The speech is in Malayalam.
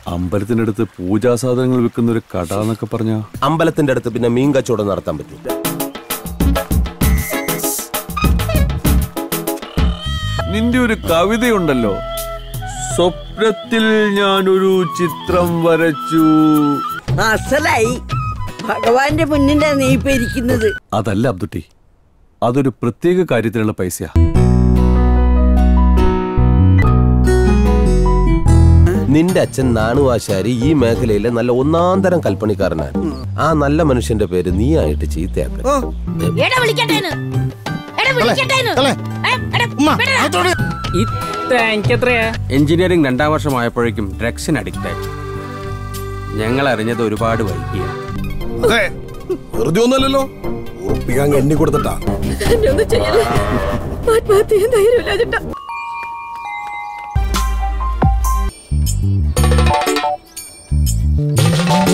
അമ്പലത്തിന്റെ അടുത്ത് പൂജാ സാധനങ്ങൾ വിൽക്കുന്ന ഒരു കട എന്നൊക്കെ പറഞ്ഞ അമ്പലത്തിന്റെ അടുത്ത് പിന്നെ മീൻ കച്ചവടം നടത്താൻ പറ്റും നിന്റെ ഒരു കവിതയുണ്ടല്ലോ സ്വപ്നത്തിൽ ഞാനൊരു ചിത്രം വരച്ചു അസലായി ഭഗവാന്റെ മുന്നിലാ നീ ഇപ്പൊ ഇരിക്കുന്നത് അതല്ല അബ്ദുട്ടി അതൊരു പ്രത്യേക കാര്യത്തിനുള്ള പൈസയാ നിന്റെ അച്ഛൻ നാണുവാശാരി ഈ മേഖലയിലെ നല്ല ഒന്നാന്തരം കൽപ്പണിക്കാരനാണ് ആ നല്ല മനുഷ്യന്റെ പേര് നീ ആയിട്ട് ചീത്തയാക്ക എടാ വിളിക്കട്ടേന്ന് എടാ വിളിക്കട്ടേന്ന് ഏ, എടാ, വിടടാ. ഈ തേങ്ങ എത്രയാ എഞ്ചിനീയറിംഗ് രണ്ടാം വർഷമായപ്പോഴേക്കും ഡ്രഗ്സിന് അഡിക്റ്റ് ആയി ഞങ്ങൾ അറിഞ്ഞത് ഒരുപാട് വൈകിയ വെറുതെ ഒന്നല്ലല്ലോ ഉറപ്പിക്കാൻ എണ്ണി കൊടുത്തിട്ടാ എന്നെ ഒന്നും ചെയ്യല്ലേ ആത്മഹത്യ ചെയ്യാൻ ധൈര്യമില്ല ചേട്ടാ ആ